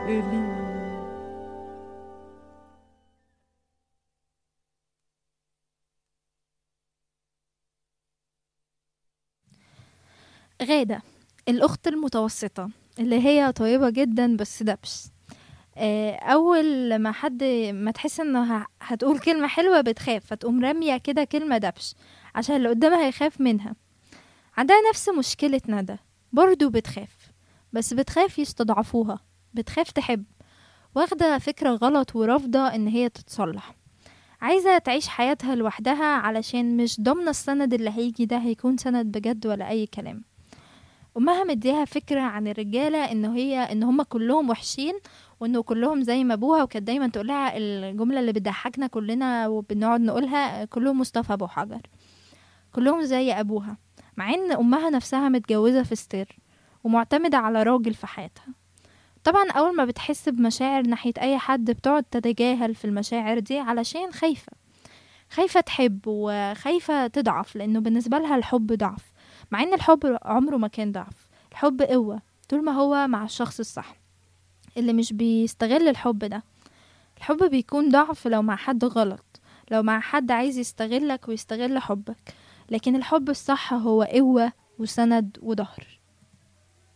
لي غادة الأخت المتوسطة اللي هي طيبة جدا بس دبش آه، أول ما حد ما تحس إنه ه- هتقول كلمة حلوة بتخاف فتقوم رامية كده كلمة دبش عشان اللي قدامها يخاف منها عندها نفس مشكلة ندى برضو بتخاف بس بتخاف يستضعفوها بتخاف تحب واخدة فكرة غلط ورافضة إن هي تتصلح عايزة تعيش حياتها لوحدها علشان مش ضامنة السند اللي هيجي ده هيكون سند بجد ولا أي كلام امها مديها فكره عن الرجاله ان هي ان هم كلهم وحشين وانه كلهم زي ما ابوها وكانت دايما تقولها الجمله اللي بتضحكنا كلنا وبنقعد نقولها كلهم مصطفى ابو حجر كلهم زي ابوها مع ان امها نفسها متجوزه في ستير ومعتمده على راجل في حياتها طبعا اول ما بتحس بمشاعر ناحيه اي حد بتقعد تتجاهل في المشاعر دي علشان خايفه خايفه تحب وخايفه تضعف لانه بالنسبه لها الحب ضعف مع ان الحب عمره ما كان ضعف الحب قوة طول ما هو مع الشخص الصح اللي مش بيستغل الحب ده الحب بيكون ضعف لو مع حد غلط لو مع حد عايز يستغلك ويستغل حبك لكن الحب الصح هو قوة وسند وظهر